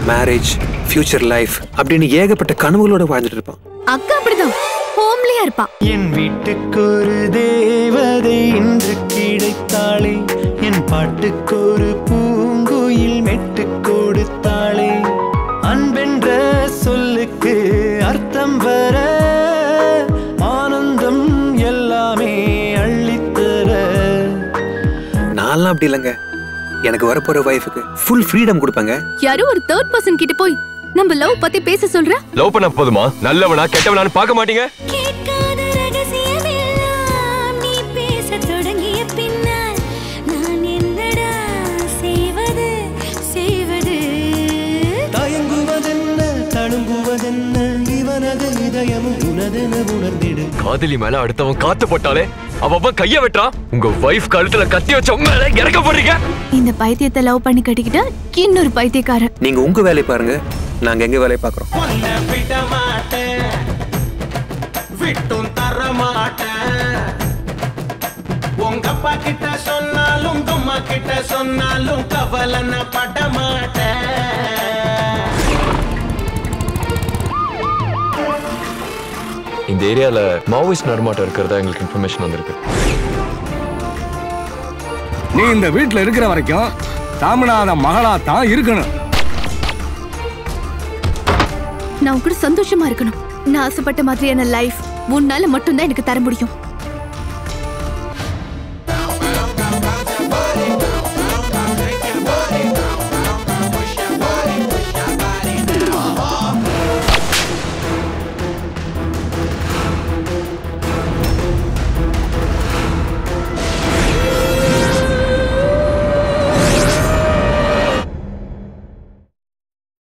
marriage future life அப்படின்னு ஏகப்பட்ட கனவுகளோட வாழ்ந்துட்டு இருப்பான் அக்கா அப்படிதான் ஹோம்லியா இருப்பா என் வீட்டுக்கொரு தேவதை இன்று கிடைத்தாளே என் பாட்டுக்கொரு பூங்குயில் மெட்டு கொடுத்தாளே அன்பென்ற சொல்லுக்கு அர்த்தம் வர ஆனந்தம் எல்லாமே அள்ளித்தர நான்லாம் அப்படி இல்லைங்க எனக்கு வரப்போற ஒய்ஃபுக்கு ஃபுல் ஃப்ரீடம் கொடுப்பேங்க யாரோ ஒரு தேர்ட் பர்சன் கிட்ட போய் நம்ம லவ் பத்தி பேச சொல்ற லவ் பண்ண போதுமா நல்லவனா கெட்டவனான்னு பார்க்க மாட்டீங்க கேட்காத ரகசியமெல்லாம் நீ பேசத் தொடங்கிய பின்னால் நான் என்னடா செய்வது செய்வது தயங்குவதென்ன தழும்புவதென்ன இவனது இதயமும் உனதென உணர்ந்திடு காதலி மேல அடுத்தவன் காத்து போட்டாலே அவன் கைய வெட்டுறான் உங்க வைஃப் கழுத்துல கத்தி வச்ச மேல இறக்க போறீங்க இந்த பைத்தியத்தை லவ் பண்ணி கட்டிக்கிட்ட இன்னொரு பைத்தியக்காரன் நீங்க உங்க வேலையை பாருங்க நாங்க எங்க வேலையை பார்க்குறோம் உன்னை விட மாட்டேன் விட்டும் தர மாட்டேன் உங்க அப்பா கிட்ட சொன்னாலும் உங்க அம்மா கிட்ட சொன்னாலும் கவலை நான் பட மாட்டேன் இந்த ஏரியால மாவோயிஸ்ட் நடமாட்டம் இருக்கிறதா எங்களுக்கு இன்ஃபர்மேஷன் வந்திருக்கு நீ இந்த வீட்ல இருக்கிற வரைக்கும் சாமிநாத மகளா தான் இருக்கணும் நான் உன் கூட சந்தோஷமா இருக்கணும் நான் ஆசைப்பட்ட மாதிரியான லைஃப் உன்னால மட்டும்தான் எனக்கு தர முடியும்